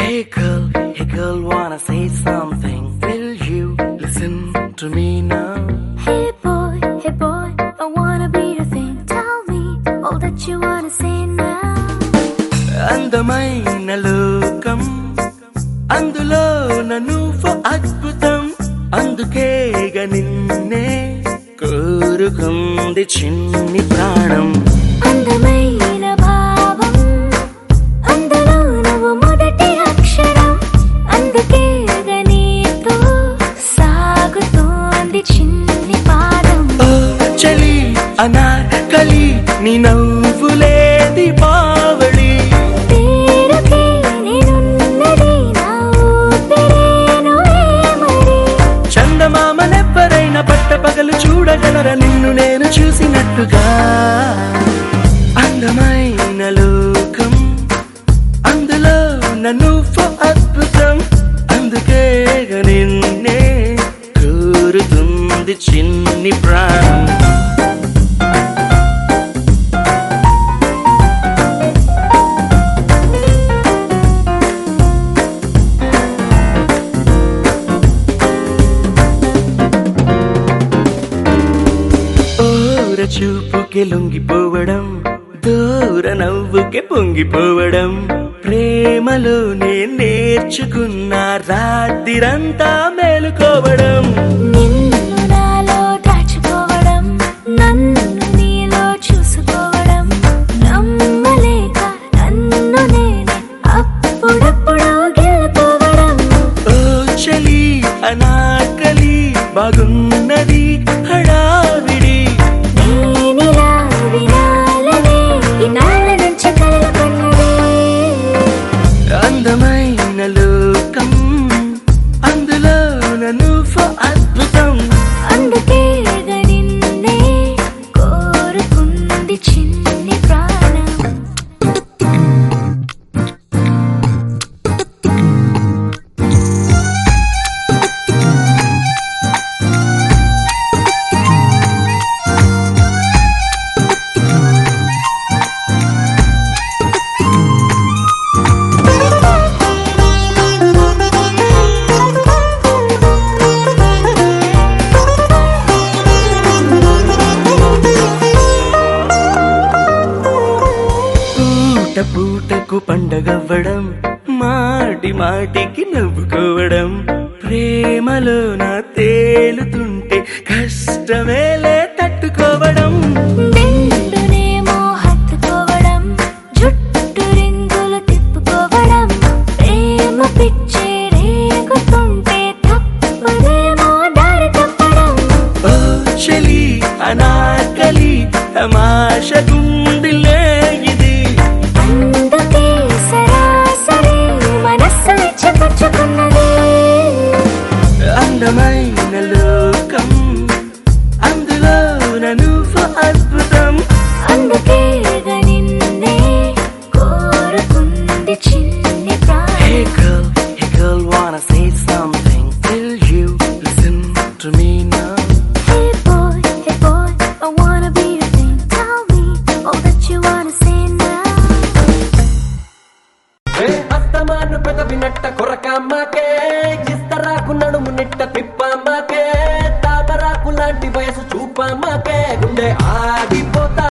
Hey girl, hey girl, wanna say something? Will you listen to me now? Hey boy, hey boy, I wanna be your thing. Tell me all that you wanna say now. అందమైన లోకం అందులో నువ్వు అద్భుతం అందుకేగ నిన్నే కోరుకుంది చిన్ని ప్రాణం అందమైన భావం అందులో నువ్వు మొదటి అక్షరం అందుకే నీతో సాగుతోంది చిన్ని పాదం ఓ చలి అనార్కలి నీ నవ్వులే దీపావళి పేరుకే నేనున్నది నా ఊపిరేను ఏమరి చందమామనెవ్వరైనా పట్టపగలు చూడగలరా నిన్ను నేను చూసినట్టుగా అందమైన లోకం అందులో నన్ను అద్భుతం అందుకే నిన్నే కోరుతుంది చిన్ని ప్రాణం ఓర చూపుకి లొంగిపోవడం దూర నవ్వుకి పొంగిపోవడం ప్రేమలోనే నేర్చుకున్న రాత్రిరంతా మేలుకోవడం నిన్ను నాలో దాచుకోవడం నన్ను నీలో చూసుకోవడం నమ్మలేక నన్ను నేనే అప్పుడప్పుడు గెలుపోవడం ఓ చలి అనాకలి బాగున్నది హడావిడి నేనిలా వినాలనే ఇన్నాళ్ళ నుంచి కలలు కన్నదే అందమైన లోకం అందులో నువ్వు అద్భుతం అందుకే నిన్నే కోరుకుంది చిన్ని ప్రాణం పూట పూటకు పండగవ్వడం మాటి మాటికి నవ్వుకోవడం ప్రేమలో నా తేలుతుంటే కష్టమేలే తట్టుకోవడం